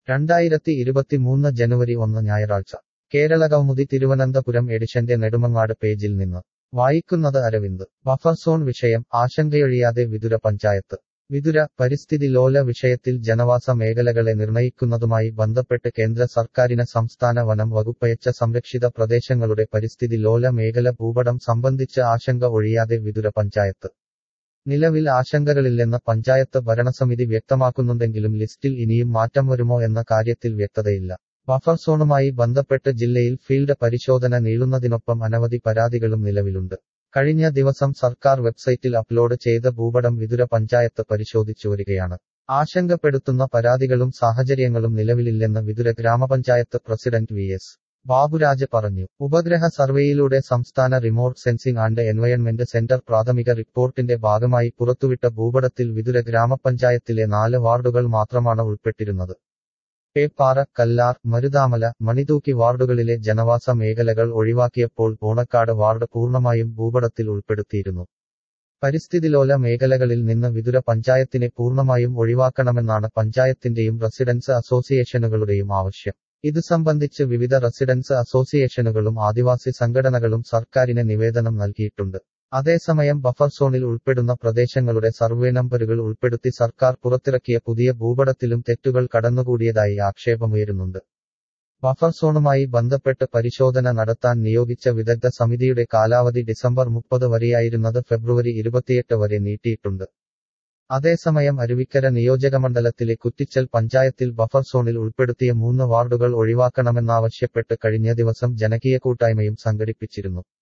രണ്ടായിരത്തി ഇരുപത്തിമൂന്ന് ജനുവരി ഒന്ന് ഞായറാഴ്ച കേരള കൗമുദി തിരുവനന്തപുരം എഡിഷന്റെ നെടുമങ്ങാട് പേജിൽ നിന്ന് വായിക്കുന്നത് അരവിന്ദ് ബഫർ സോൺ വിഷയം ആശങ്കയൊഴിയാതെ വിതുര പഞ്ചായത്ത് വിതുര പരിസ്ഥിതി ലോല വിഷയത്തിൽ ജനവാസ മേഖലകളെ നിർണയിക്കുന്നതുമായി ബന്ധപ്പെട്ട് കേന്ദ്ര സർക്കാരിന് സംസ്ഥാന വനം വകുപ്പയച്ച സംരക്ഷിത പ്രദേശങ്ങളുടെ പരിസ്ഥിതി ലോല മേഖല ഭൂപടം സംബന്ധിച്ച് ആശങ്ക ഒഴിയാതെ വിതുര പഞ്ചായത്ത് നിലവിൽ ആശങ്കകളില്ലെന്ന് പഞ്ചായത്ത് ഭരണസമിതി വ്യക്തമാക്കുന്നുണ്ടെങ്കിലും ലിസ്റ്റിൽ ഇനിയും മാറ്റം വരുമോ എന്ന കാര്യത്തിൽ വ്യക്തതയില്ല ബഫർ സോണുമായി ബന്ധപ്പെട്ട് ജില്ലയിൽ ഫീൽഡ് പരിശോധന നീളുന്നതിനൊപ്പം അനവധി പരാതികളും നിലവിലുണ്ട് കഴിഞ്ഞ ദിവസം സർക്കാർ വെബ്സൈറ്റിൽ അപ്ലോഡ് ചെയ്ത ഭൂപടം വിതുര പഞ്ചായത്ത് പരിശോധിച്ചു വരികയാണ് ആശങ്കപ്പെടുത്തുന്ന പരാതികളും സാഹചര്യങ്ങളും നിലവിലില്ലെന്ന് വിതുര ഗ്രാമപഞ്ചായത്ത് പ്രസിഡന്റ് വി എസ് ബാബുരാജ് പറഞ്ഞു ഉപഗ്രഹ സർവേയിലൂടെ സംസ്ഥാന remote sensing and environment centre പ്രാഥമിക റിപ്പോർട്ടിന്റെ ഭാഗമായി പുറത്തുവിട്ട ഭൂപടത്തിൽ വിതുര ഗ്രാമപഞ്ചായത്തിലെ നാല് വാർഡുകൾ മാത്രമാണ് ഉൾപ്പെട്ടിരുന്നത് പേപ്പാറ കല്ലാർ മരുതാമല മണിതൂക്കി വാർഡുകളിലെ ജനവാസ മേഖലകൾ ഒഴിവാക്കിയപ്പോൾ പോണക്കാട് വാർഡ് പൂർണ്ണമായും ഭൂപടത്തിൽ ഉൾപ്പെടുത്തിയിരുന്നു പരിസ്ഥിതിലോല മേഖലകളിൽ നിന്ന് വിതുര പഞ്ചായത്തിനെ പൂർണ്ണമായും ഒഴിവാക്കണമെന്നാണ് പഞ്ചായത്തിന്റെയും റെസിഡൻസ് അസോസിയേഷനുകളുടെയും ആവശ്യം ഇത് സംബന്ധിച്ച് വിവിധ റെസിഡൻസ് അസോസിയേഷനുകളും ആദിവാസി സംഘടനകളും സർക്കാരിന് നിവേദനം നൽകിയിട്ടുണ്ട് അതേസമയം ബഫർ സോണിൽ ഉൾപ്പെടുന്ന പ്രദേശങ്ങളുടെ സർവേ നമ്പറുകൾ ഉൾപ്പെടുത്തി സർക്കാർ പുറത്തിറക്കിയ പുതിയ ഭൂപടത്തിലും തെറ്റുകൾ കടന്നുകൂടിയതായി ആക്ഷേപമുയരുന്നുണ്ട് ബഫർ സോണുമായി ബന്ധപ്പെട്ട് പരിശോധന നടത്താൻ നിയോഗിച്ച വിദഗ്ധ സമിതിയുടെ കാലാവധി ഡിസംബർ മുപ്പത് വരെയായിരുന്നത് ഫെബ്രുവരി ഇരുപത്തിയെട്ട് വരെ നീട്ടിയിട്ടുണ്ട് അതേസമയം അരുവിക്കര നിയോജകമണ്ഡലത്തിലെ കുറ്റിച്ചൽ പഞ്ചായത്തിൽ ബഫർ സോണിൽ ഉൾപ്പെടുത്തിയ മൂന്ന് വാർഡുകൾ ഒഴിവാക്കണമെന്നാവശ്യപ്പെട്ട് കഴിഞ്ഞ ദിവസം ജനകീയ കൂട്ടായ്മയും സംഘടിപ്പിച്ചിരുന്നു